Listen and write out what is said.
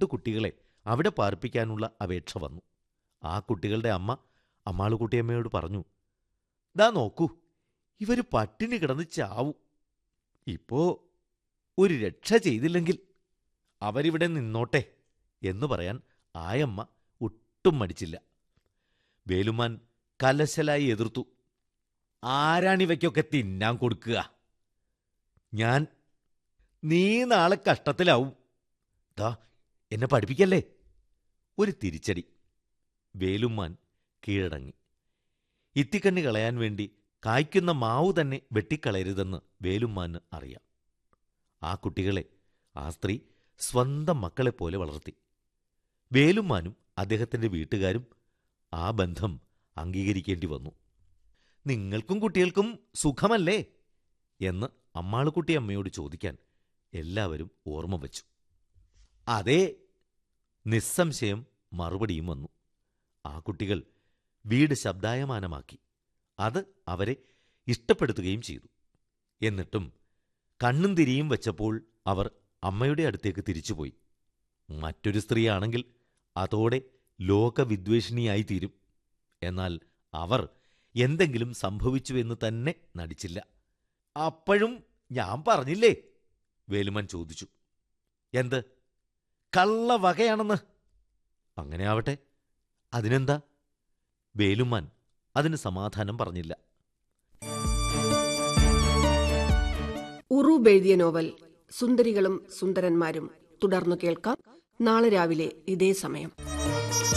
രണ്ട് കുട്ടികളെ അവിടെ പാർപ്പിക്കാനുള്ള അപേക്ഷ വന്നു ആ കുട്ടികളുടെ അമ്മ അമ്മാളുകുട്ടിയമ്മയോട് പറഞ്ഞു ദാ നോക്കൂ ഇവര് പട്ടിണി കിടന്ന് ചാവും ഇപ്പോ ഒരു രക്ഷ ചെയ്തില്ലെങ്കിൽ അവരിവിടെ നിന്നോട്ടെ എന്ന് പറയാൻ ആയമ്മ ഒട്ടും മടിച്ചില്ല വേലുമാൻ കലശലായി എതിർത്തു ആരാണിവയ്ക്കൊക്കെ തിന്നാൻ കൊടുക്കുക ഞാൻ നീ നാളെ കഷ്ടത്തിലാവും ദാ എന്നെ പഠിപ്പിക്കല്ലേ ഒരു തിരിച്ചടി വേലുമ്മാൻ കീഴടങ്ങി ഇത്തിക്കണ്ണി കളയാൻ വേണ്ടി കായ്ക്കുന്ന മാവു തന്നെ വെട്ടിക്കളയരുതെന്ന് വേലുമ്മാന് അറിയാം ആ കുട്ടികളെ ആ സ്ത്രീ സ്വന്തം മക്കളെപ്പോലെ വളർത്തി വേലുമ്മാനും അദ്ദേഹത്തിന്റെ വീട്ടുകാരും ആ ബന്ധം അംഗീകരിക്കേണ്ടി വന്നു നിങ്ങൾക്കും കുട്ടികൾക്കും സുഖമല്ലേ എന്ന് അമ്മാളുകുട്ടി അമ്മയോട് ചോദിക്കാൻ എല്ലാവരും ഓർമ്മ വച്ചു അതേ നിസ്സംശയം മറുപടിയും വന്നു ആ കുട്ടികൾ വീട് ശബ്ദായമാനമാക്കി അത് അവരെ ഇഷ്ടപ്പെടുത്തുകയും ചെയ്തു എന്നിട്ടും കണ്ണും തിരിയും വെച്ചപ്പോൾ അവർ അമ്മയുടെ അടുത്തേക്ക് തിരിച്ചുപോയി മറ്റൊരു സ്ത്രീയാണെങ്കിൽ അതോടെ ലോകവിദ്വേഷിണിയായി തീരും എന്നാൽ അവർ എന്തെങ്കിലും സംഭവിച്ചുവെന്ന് തന്നെ നടിച്ചില്ല അപ്പോഴും ഞാൻ പറഞ്ഞില്ലേ വേലുമൻ ചോദിച്ചു എന്ത് കള്ള വകയാണെന്ന് അങ്ങനെ ആവട്ടെ അതിനെന്താ വേലുമാൻ അതിന് സമാധാനം പറഞ്ഞില്ല ഉറൂബ് എഴുതിയ നോവൽ സുന്ദരികളും സുന്ദരന്മാരും തുടർന്നു കേൾക്കാം നാളെ രാവിലെ ഇതേ സമയം